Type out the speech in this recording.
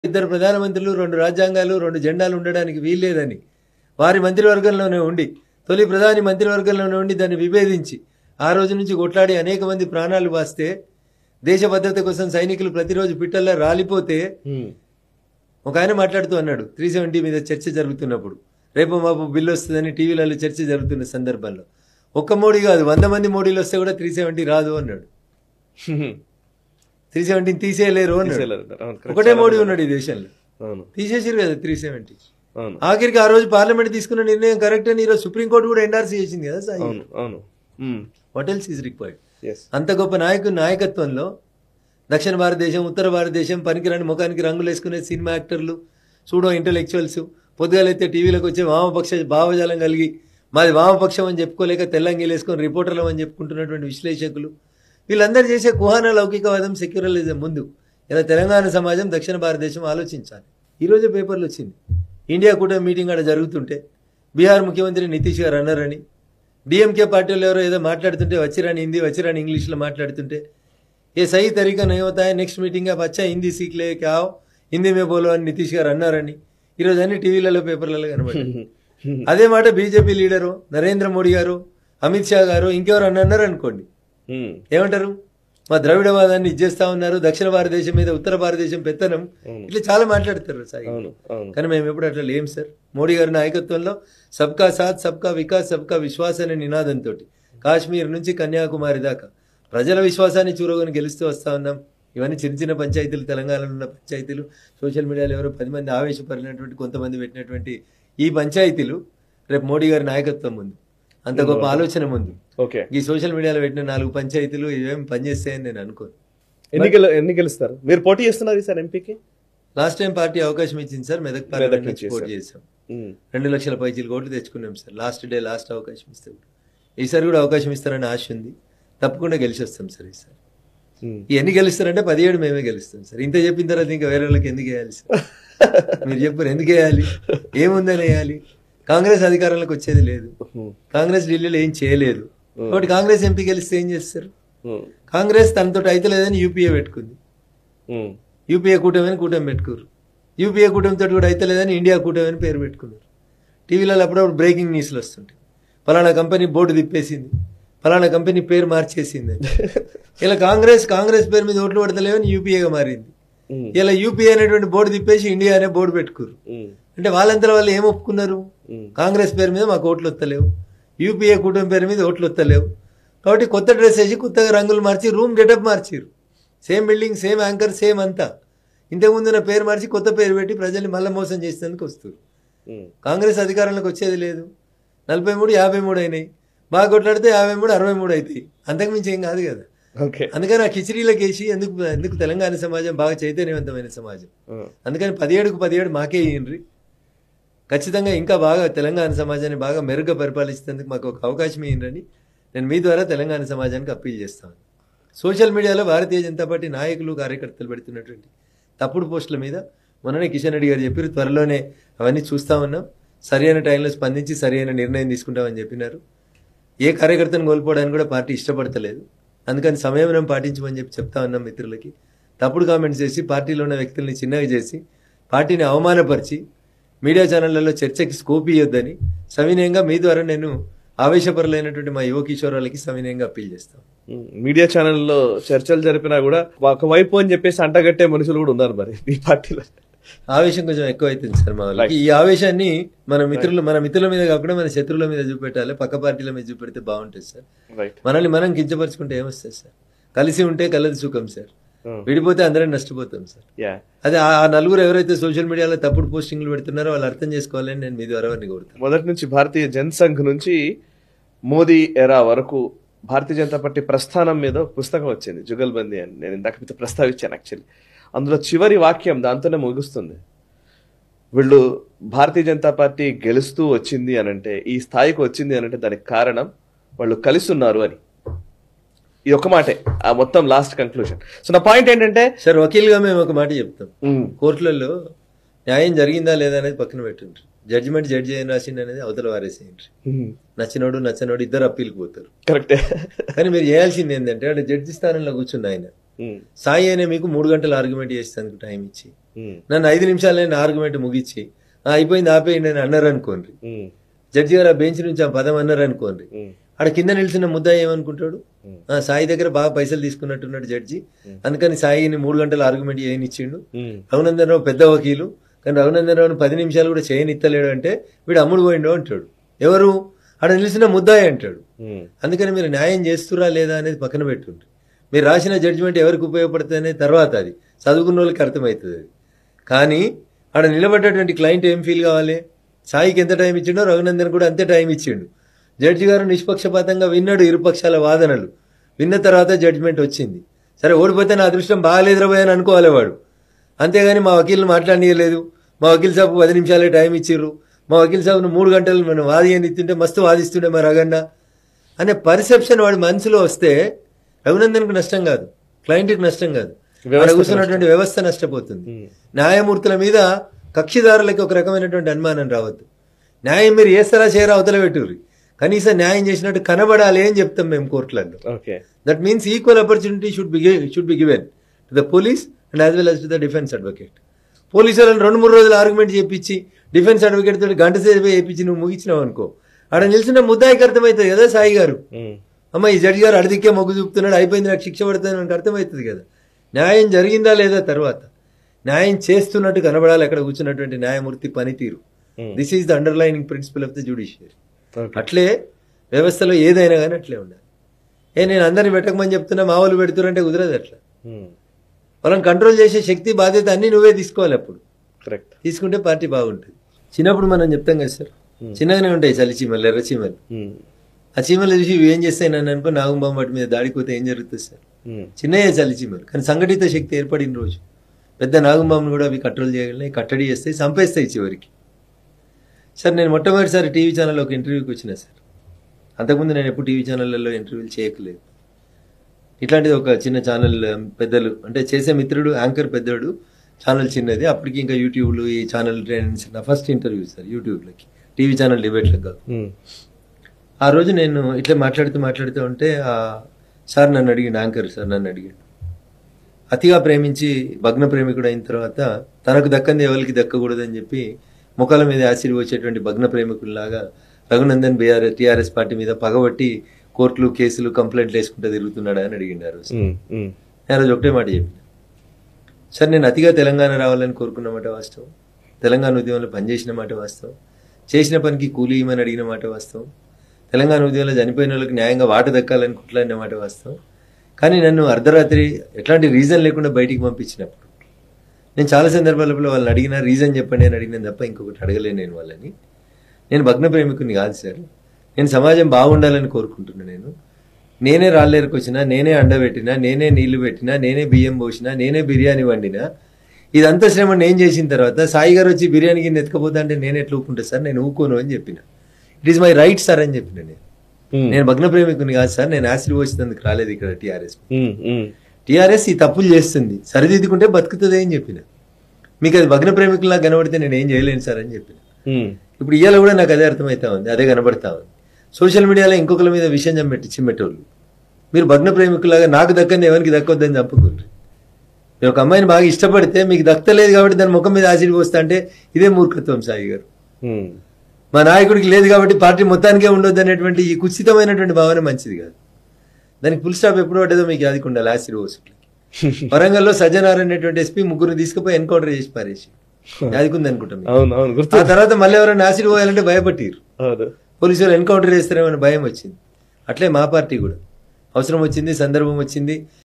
ఇద్దరు ప్రధానమంత్రులు రెండు రాజ్యాంగాలు రెండు జెండాలు ఉండడానికి వీల్లేదని వారి మంత్రివర్గంలోనే ఉండి తొలి ప్రధాని మంత్రివర్గంలోనే ఉండి దాన్ని విభేదించి ఆ రోజు నుంచి కొట్లాడి అనేక మంది ప్రాణాలు వాస్తే దేశ భద్రత కోసం సైనికులు ప్రతిరోజు పిట్టల్లా రాలిపోతే ఒక ఆయన మాట్లాడుతూ అన్నాడు త్రీ సెవెంటీ మీద చర్చ జరుగుతున్నప్పుడు రేపు మాపు బిల్లు వస్తుందని టీవీలలో చర్చ జరుగుతున్న సందర్భంలో ఒక్క మోడీ కాదు వంద మంది మోడీలు వస్తే కూడా త్రీ సెవెంటీ రాదు అన్నాడు త్రీ సెవెంటీని తీసేయలేరు అన్నాడు తీసేయలేరు. అవును, correct. ఒకటే మోడీ ఉన్నాడు ఈ దేశంలో అవును తీసేసారు కదా త్రీ సెవెంటీ అవును ఆఖరికి ఆ రోజు పార్లమెంట్ తీసుకున్న నిర్ణయం కరెక్ట్ అని ఈరోజు సుప్రీంకోర్టు కూడా ఎన్ఆర్సీ చేసింది కదా సాయి అవును అవును వాట్ ఎల్స్ ఈజ్ రిక్వైర్డ్ ఎస్ అంత గొప్ప నాయకుని నాయకత్వంలో దక్షిణ భారతదేశం ఉత్తర భారతదేశం పనికిరాని ముఖానికి రంగులు వేసుకునే సినిమా యాక్టర్లు సూడో ఇంటలెక్చువల్స్ పొద్దుగాలైతే టీవీలోకి వచ్చే వామపక్ష భావజాలం కలిగి మాది వామపక్షం అని చెప్పుకోలేక తెల్లంగీలు వేసుకొని రిపోర్టర్లు అని చెప్పుకుంటున్నటువంటి విశ్లేషకులు వీళ్ళందరూ చేసే కుహాన లౌకికవాదం సెక్యులరిజం ముందు ఇలా తెలంగాణ సమాజం దక్షిణ భారతదేశం ఆలోచించాలి ఈరోజే పేపర్లు వచ్చింది ఇండియా కూటమి మీటింగ్ ఆడ జరుగుతుంటే బీహార్ ముఖ్యమంత్రి నితీష్ గారు అన్నారని డిఎంకే పార్టీ వాళ్ళు ఎవరో ఏదో మాట్లాడుతుంటే వచ్చిరాని హిందీ వచ్చిరాని ఇంగ్లీష్లో మాట్లాడుతుంటే ఏ సహీ తరీకా నహీ హోతా హై నెక్స్ట్ మీటింగ్ आप अच्छा हिंदी सीख ले क्या आओ హిందీ మే బోలో అని నితీష్ గారు అన్నారని ఈరోజు అన్ని టీవీలలో పేపర్లలో కనబడ్డాయి అదే మాట బీజేపీ లీడరు నరేంద్ర మోడీ గారు అమిత్ షా గారు ఇంకెవరు అన్నారు అనుకోండి ఏమంటారు మా ద్రవిడవాదాన్ని ఇచ్చేస్తా ఉన్నారు దక్షిణ భారతదేశం మీద ఉత్తర భారతదేశం పెత్తనం ఇట్లా చాలా మాట్లాడతారు సాయి అవును అవును కానీ మేము ఎప్పుడు అట్లా లేం సార్ మోడీ గారి నాయకత్వంలో సబ్కా సాత్ సబ్కా వికాస్ సబ్కా విశ్వాస్ అనే నినాదంతో కాశ్మీర్ నుంచి కన్యాకుమారి దాకా ప్రజల విశ్వాసాన్ని చూరగొని గెలుస్తూ వస్తా ఉన్నాం ఇవన్నీ చిన్న చిన్న పంచాయతీలు తెలంగాణలో ఉన్న పంచాయతీలు సోషల్ మీడియాలో ఎవరో పది మంది ఆవేశపడినటువంటి కొంతమంది పెట్టినటువంటి ఈ పంచాయతీలు రేపు మోడీ గారి నాయకత్వం ముందు అంత గొప్ప ఆలోచన ముందు ఓకే ఈ సోషల్ మీడియాలో పెట్టిన నాలుగు పంచాయతీలు ఇవేం పనిచేస్తాయని నేను అనుకోను ఎన్ని గెలు ఎన్ని గెలుస్తారు మీరు పోటీ చేస్తున్నారు సార్ ఎంపీకి లాస్ట్ టైం పార్టీ అవకాశం ఇచ్చింది సార్ మెదక్ పార్లమెంట్ నుంచి నుంచి పోటీ చేశాం రెండు లక్షల పైచీలు కోట్లు తెచ్చుకున్నాం సార్ లాస్ట్ డే లాస్ట్ అవకాశం ఇస్తే కూడా. ఈసారి కూడా అవకాశం ఇస్తారని ఆశ ఉంది తప్పకుండా గెలిచి వస్తాం సార్ ఈసారి ఎన్ని గెలుస్తారంటే పదిహేడు మేమే గెలుస్తాం సార్ ఇంత చెప్పిన తర్వాత ఇంకా వేరే వాళ్ళకి ఎందుకు వేయాలి సార్ మీరు చెప్పారు ఎందుకు వేయాలి ఏముందని వేయాలి కాంగ్రెస్ అధికారంలోకి వచ్చేది లేదు కాంగ్రెస్ ఢిల్లీలో ఏం చేయలేదు కాబట్టి కాంగ్రెస్ ఎంపీ గెలిస్తే ఏం చేస్తారు కాంగ్రెస్ తనతో అయితే లేదని యూపీఏ పెట్టుకుంది యూపీఏ కూటమి అని కూటమి పెట్టుకోరు యూపీఏ కూటమితో కూడా అయితే లేదని ఇండియా కూటమి అని పేరు పెట్టుకున్నారు టీవీలలో అప్పుడప్పుడు బ్రేకింగ్ న్యూస్లు వస్తుంటాయి ఫలానా కంపెనీ బోర్డు తిప్పేసింది ఫలానా కంపెనీ పేరు మార్చేసింది అని. ఇలా కాంగ్రెస్ కాంగ్రెస్ పేరు మీద ఓట్లు పడతలేవని యూపీఏగా మారింది ఇలా యూపీఏ అనేటువంటి బోర్డు తిప్పేసి ఇండియా అనే బోర్డు పెట్టుకోరు అంటే వాళ్ళంతా వాళ్ళు ఏం ఒప్పుకున్నారు కాంగ్రెస్ పేరు మీద మాకు ఓట్లు వస్తలేవు యూపీఏ కూటమి పేరు మీద ఓట్లు వస్తలేవు కాబట్టి కొత్త డ్రెస్ వేసి కొత్తగా రంగులు మార్చి రూమ్ గెటప్ మార్చిరు same building same anchor same అంతా ఇంతకుముందు నా పేరు మార్చి కొత్త పేరు పెట్టి ప్రజల్ని మళ్ళీ మోసం చేసేందుకు వస్తారు కాంగ్రెస్ అధికారంలోకి వచ్చేది లేదు నలభై మూడు యాభై మూడు అయినాయి బాగా కొట్లాడితే యాభై మూడు అరవై మూడు అవుతాయి అంతకుమించి ఏం కాదు కదా ఓకే అందుకని ఆ కిచిడీలకు వేసి ఎందుకు ఎందుకు తెలంగాణ సమాజం బాగా చైతన్యవంతమైన సమాజం అందుకని పదిహేడుకు పదిహేడు మాకే ఇయ్యండ్రి ఖచ్చితంగా ఇంకా బాగా తెలంగాణ సమాజాన్ని బాగా మెరుగ్గా పరిపాలించేందుకు మాకు ఒక అవకాశం ఇయ్యండి నేను మీ ద్వారా తెలంగాణ సమాజానికి అప్పీల్ చేస్తాను సోషల్ మీడియాలో భారతీయ జనతా పార్టీ నాయకులు కార్యకర్తలు పెడుతున్నటువంటి తప్పుడు పోస్టుల మీద మొన్ననే కిషన్ రెడ్డి గారు చెప్పారు త్వరలోనే అవన్నీ చూస్తా ఉన్నాం సరైన టైంలో స్పందించి సరైన నిర్ణయం తీసుకుంటామని చెప్పినారు ఏ కార్యకర్తను కోల్పోవడానికి కూడా పార్టీ ఇష్టపడతలేదు అందుకని సంయమనం పాటించమని చెప్పి చెప్తా ఉన్నాం మిత్రులకి తప్పుడు కామెంట్స్ చేసి పార్టీలో ఉన్న వ్యక్తుల్ని చిన్నగా చేసి పార్టీని అవమానపరిచి మీడియా ఛానళ్లలో చర్చకి స్కోప్ ఇవ్వద్దని సవినయంగా మీ ద్వారా నేను ఆవేశపరులైనటువంటి మా యువ కిషోరాలకి సవినయంగా అప్పీల్ చేస్తాను మీడియా ఛానల్లో చర్చలు జరిపినా కూడా ఒకవైపు అని చెప్పేసి అంటగట్టే మనుషులు కూడా ఉన్నారు మరి ఈ పార్టీలో ఆవేశం కొంచెం ఎక్కువ అవుతుంది సార్ మా వాళ్ళకి ఈ ఆవేశాన్ని మన మిత్రులు మన మిత్రుల మీద కాకుండా మన శత్రువుల మీద చూపెట్టాలి పక్క పార్టీల మీద చూపెడితే బాగుంటుంది సార్ రైట్ మనల్ని మనం కించపరుచుకుంటే ఏమొస్తుంది సార్ కలిసి ఉంటే కలది సుఖం సార్ విడిపోతే అందరం నష్టపోతాం సార్ యా అదే ఆ ఆ నలుగురు ఎవరైతే సోషల్ మీడియాలో తప్పుడు పోస్టింగ్లు పెడుతున్నారో వాళ్ళు అర్థం చేసుకోవాలని నేను మీ ద్వారా వారిని కోరుతాను మొదటి నుంచి భారతీయ జనసంఘ్ నుంచి మోదీ ఎరా వరకు భారతీయ జనతా పార్టీ ప్రస్థానం మీద ఒక పుస్తకం వచ్చింది జుగల్బందీ అని నేను ఇందాక మీతో ప్రస్తావించాను యాక్చువల్లీ అందులో చివరి వాక్యం దాంతోనే ముగుస్తుంది వీళ్ళు భారతీయ జనతా పార్టీ గెలుస్తూ వచ్చింది అని అంటే ఈ స్థాయికి వచ్చింది అని అంటే దానికి కారణం వాళ్ళు కలిసి ఉన్నారు అని ఈ ఒక్క మాటే ఆ మొత్తం లాస్ట్ కంక్లూజన్ సో నా పాయింట్ ఏంటంటే సార్ వకీల్గా మేము ఒక మాట చెప్తాం కోర్టులలో న్యాయం జరిగిందా లేదా అనేది పక్కన పెట్టుండ్రు జడ్జిమెంట్ జడ్జి ఏం రాసిండు అనేది అవతల వారేసేయండి నచ్చినోడు నచ్చనోడు ఇద్దరు అప్పీల్కి పోతారు కరెక్టే కానీ మీరు చేయాల్సింది ఏంటంటే అంటే జడ్జి స్థానంలో కూర్చున్న ఆయన సాయి అనే మీకు మూడు గంటలు ఆర్గ్యుమెంట్ చేసేందుకు టైం ఇచ్చి ఉమ్, నన్ను ఐదు నిమిషాలు ఆర్గ్యుమెంట్ ముగించి "ఆ, అయిపోయింది ఆపేయండి అని అన్నారు అనుకోండి ఉమ్, జడ్జి గారు ఆ బెంచ్ నుంచి ఆ పదం అన్నారు అనుకోండి ఉమ్, ఆడ కింద నిలిచిన ముద్ద ఏమనుకుంటాడు ఉమ్. ఆ, సాయి దగ్గర బాగా పైసలు తీసుకున్నట్టున్నాడు జడ్జి అందుకని సాయిని మూడు గంటలు ఆర్గ్యుమెంట్ చేయనిచ్చిండు ఉమ్, రఘునందన్ రావు పెద్ద వకీలు కానీ రఘునందన్ రావుని పది నిమిషాలు కూడా చేయనిత్తలేడు అంటే వీడు అమ్ముడు పోయిండు అంటాడు ఎవరు ఆడ నిలిచిన ముద్దాయి అంటాడు ఉమ్, అందుకని మీరు న్యాయం చేస్తురా లేదా అనేది పక్కన పెట్టుండ్రి మీరు రాసిన జడ్జిమెంట్ ఎవరికి ఉపయోగపడుతుంది అనేది తర్వాత అది చదువుకున్న వాళ్ళకి అర్థమవుతుంది అది కానీ ఆడ నిలబడ్డటువంటి క్లయింట్ ఏం ఫీల్ కావాలి సాయికి ఎంత టైం ఇచ్చిండో రఘునందన్ కూడా అంతే టైం ఇచ్చిండు జడ్జి గారు నిష్పక్షపాతంగా విన్నాడు ఇరుపక్షాల వాదనలు విన్న తర్వాత జడ్జిమెంట్ వచ్చింది సరే ఓడిపోతే నా అదృష్టం బాగాలేదురా భయ్ అని అనుకోవాలి వాడు అంతేగాని మా వకీల్ని మాట్లాడనీయలేదు మా వకీల్ సాబ్ పది నిమిషాలే టైం ఇచ్చిర్రు మా వకీల్ సాబ్ను మూడు గంటలు మనం వాది ఇస్తుంటే మస్తు వాదిస్తుండే మా రగన్న అనే పర్సెప్షన్ వాడి మనసులో వస్తే రఘునందన్కు నష్టం కాదు క్లయింట్కి నష్టం కాదు వ్యవస్థకు అక్కడ కూర్చున్నటువంటి వ్యవస్థ నష్టపోతుంది ఉమ్. న్యాయమూర్తుల మీద కక్షిదారులకి ఒక రకమైనటువంటి అనుమానం రావద్దు న్యాయం మీరు చేస్తారా చేయరా అవతల పెట్టుర్రి కనీసం న్యాయం చేసినట్టు కనబడాలి అని చెప్తాం మేము కోర్టులలో okay that means equal opportunity should be should be given to the police and as well as to the defence advocate police వాళ్ళని రెండు మూడు రోజులు ఆర్గ్యుమెంట్ చేయించి డిఫెన్స్ అడ్వకేట్ తోటి గంట సేపు వేయించి నువ్వు ముగించినావు అనుకో ఆడ నిలిచిన ముద్దాయికి అర్థమవుతుంది కదా సాయి గారు ఉమ్, అమ్మ ఈ జడ్జి గారు అడిదిక్కే మొగ్గు చూపుతున్నాడు అయిపోయింది నాకు శిక్ష పడుతుంది నాకు అర్థమవుతుంది కదా న్యాయం జరిగిందా లేదా తర్వాత న్యాయం చేస్తున్నట్టు కనబడాలి అక్కడ కూర్చున్నటువంటి న్యాయమూర్తి పనితీరు um, this is the underlining principle of the judiciary okay. అట్లే వ్యవస్థలో ఏదైనా కానీ అట్లే ఉండాలి ఏ నేను అందరిని పెట్టకమని చెప్తున్నా మా వాళ్ళు పెడుతురంటే కుదరదు అట్లా ఉమ్, వాళ్ళని కంట్రోల్ చేసే శక్తి బాధ్యత అన్ని నువ్వే తీసుకోవాలి అప్పుడు కరెక్ట్ తీసుకుంటే పార్టీ బాగుంటుంది చిన్నప్పుడు మనం చెప్తాం కదా సార్ చిన్నగానే ఉంటాయి చలి చీమలు ఎర్ర చీమలు ఉమ్, ఆ చీమలు చూసి ఇవి ఏం చేస్తాయి నన్ను అనుకో నాగంబాబు వాటి మీద దాడికి పోతే ఏం జరుగుతుంది సార్ ఉమ్, చిన్నయే చలి చీమలు కానీ సంఘటిత శక్తి ఏర్పడిన రోజు పెద్ద నాగంబాబును కూడా అవి కంట్రోల్ చేయగలిగినాయి కట్టడి చేస్తాయి చంపేస్తాయి చివరికి సార్ నేను మొట్టమొదటిసారి టీవీ ఛానల్లో ఒక ఇంటర్వ్యూకి వచ్చిన సార్ అంతకుముందు నేను ఎప్పుడు టీవీ ఛానళ్ళల్లో ఇంటర్వ్యూలు చేయట్లేదు ఇట్లాంటిది ఒక చిన్న ఛానల్ పెద్దలు అంటే చేసే మిత్రుడు యాంకర్ పెద్దోడు ఛానల్ చిన్నది అప్పటికి ఇంకా యూట్యూబ్లు ఈ ఛానల్ ట్రైనింగ్స్ నా ఫస్ట్ ఇంటర్వ్యూ సార్ యూట్యూబ్లోకి టీవీ ఛానల్ డిబేట్లకు కాదు ఉమ్, ఆ రోజు నేను ఇట్లా మాట్లాడుతూ మాట్లాడుతూ ఉంటే ఆ సార్ నన్ను అడిగిండు యాంకర్ సార్ నన్ను అడిగాడు అతిగా ప్రేమించి భగ్న ప్రేమికుడు అయిన తర్వాత తనకు దక్కంది ఎవరికి దక్కకూడదని చెప్పి ముఖాల మీద యాసిడ్ వచ్చేటువంటి భగ్న ప్రేమికుల్లాగా రఘునందన్ బీఆర్ టీఆర్ఎస్ పార్టీ మీద పగబట్టి కోర్టులు కేసులు కంప్లైంట్లు వేసుకుంటూ తిరుగుతున్నాడా అని అడిగిండు ఆ రోజు ఉమ్, ఉమ్, నేను ఆ రోజు ఒకటే మాట చెప్పిన సార్ నేను అతిగా తెలంగాణ రావాలని కోరుకున్న మాట వాస్తవం తెలంగాణ ఉద్యమంలో పనిచేసిన మాట వాస్తవం చేసిన పనికి కూలీ ఇవ్వమని అడిగిన మాట వాస్తవం తెలంగాణ ఉద్యమంలో చనిపోయిన వాళ్ళకి న్యాయంగా వాట దక్కాలని కుట్లాడిన మాట వాస్తవం కానీ నన్ను అర్ధరాత్రి ఎట్లాంటి రీజన్ లేకుండా బయటికి పంపించినప్పుడు నేను చాలా సందర్భాలలో వాళ్ళని అడిగిన రీజన్ చెప్పండి అని అడిగిన తప్ప ఇంకొకటి అడగలేను నేను వాళ్ళని నేను భగ్న ప్రేమికుని కాదు సార్ నేను సమాజం బాగుండాలని కోరుకుంటున్నా నేను నేనే రాళ్ళేరుకు వచ్చినా నేనే అండబెట్టినా నేనే నీళ్లు పెట్టినా నేనే బియ్యం పోసినా నేనే బిర్యానీ వండినా ఇదంతా శ్రమ నేను చేసిన తర్వాత సాయి గారు వచ్చి బిర్యానీకి ఎత్తుకపోతా అంటే నేను ఎట్లా ఊపుకుంటా సార్ నేను ఊకోను అని చెప్పిన it is my right sir అని చెప్పిన నేను ఉమ్, నేను భగ్న ప్రేమికుని కాదు సార్ నేను యాసిడ్ వచ్చినందుకు రాలేదు ఇక్కడ టీఆర్ఎస్ ఉమ్, ఉమ్, టీఆర్ఎస్ ఈ తప్పులు చేస్తుంది సరిదిద్దుకుంటే బతుకుతుంది అని చెప్పిన మీకు అది భగ్న ప్రేమికుల్లా కనబడితే నేను ఏం చేయలేను సార్ అని చెప్పిన ఉమ్, ఇప్పుడు ఇవాళ కూడా నాకు అదే అర్థమవుతా ఉంది అదే కనబడతా ఉంది సోషల్ మీడియాలో ఇంకొకరి మీద విషయం చంపెట్టి చిమ్మెటోళ్ళు మీరు భగ్న ప్రేమికులాగా నాకు దక్కంది ఎవరికి దక్కొద్దని చంపుకుంటారు మీరు ఒక అమ్మాయిని బాగా ఇష్టపడితే మీకు దక్కలేదు కాబట్టి దాని ముఖం మీద ఆసిడ్ పోస్తా అంటే ఇదే మూర్ఖత్వం సాయి గారు ఉమ్, మా నాయకుడికి లేదు కాబట్టి పార్టీ మొత్తానికే ఉండొద్దు అనేటువంటి ఈ కుచితమైనటువంటి భావన మంచిది కాదు దానికి ఫుల్ స్టాప్ ఎప్పుడు పడ్డదో మీకు యాదికి ఉండాలి ఆసిడ్ పోసుట్లకి వరంగల్లో సజ్జనారాయణ అనేటువంటి ఎస్పీ ముగ్గురు తీసుకుపోయి ఎన్కౌంటర్ చేసి పారేసి యాదికుంది అనుకుంటాం మీకు. అవును అవును గుర్తు ఆ తర్వాత మళ్ళీ ఎవరైనా ఆసిడ్ పోయాలంటే భయపట్టిరు అవును పోలీసు వాళ్ళు ఎన్కౌంటర్ చేస్తారేమని భయం వచ్చింది అట్లే మా పార్టీ కూడా అవసరం వచ్చింది సందర్భం వచ్చింది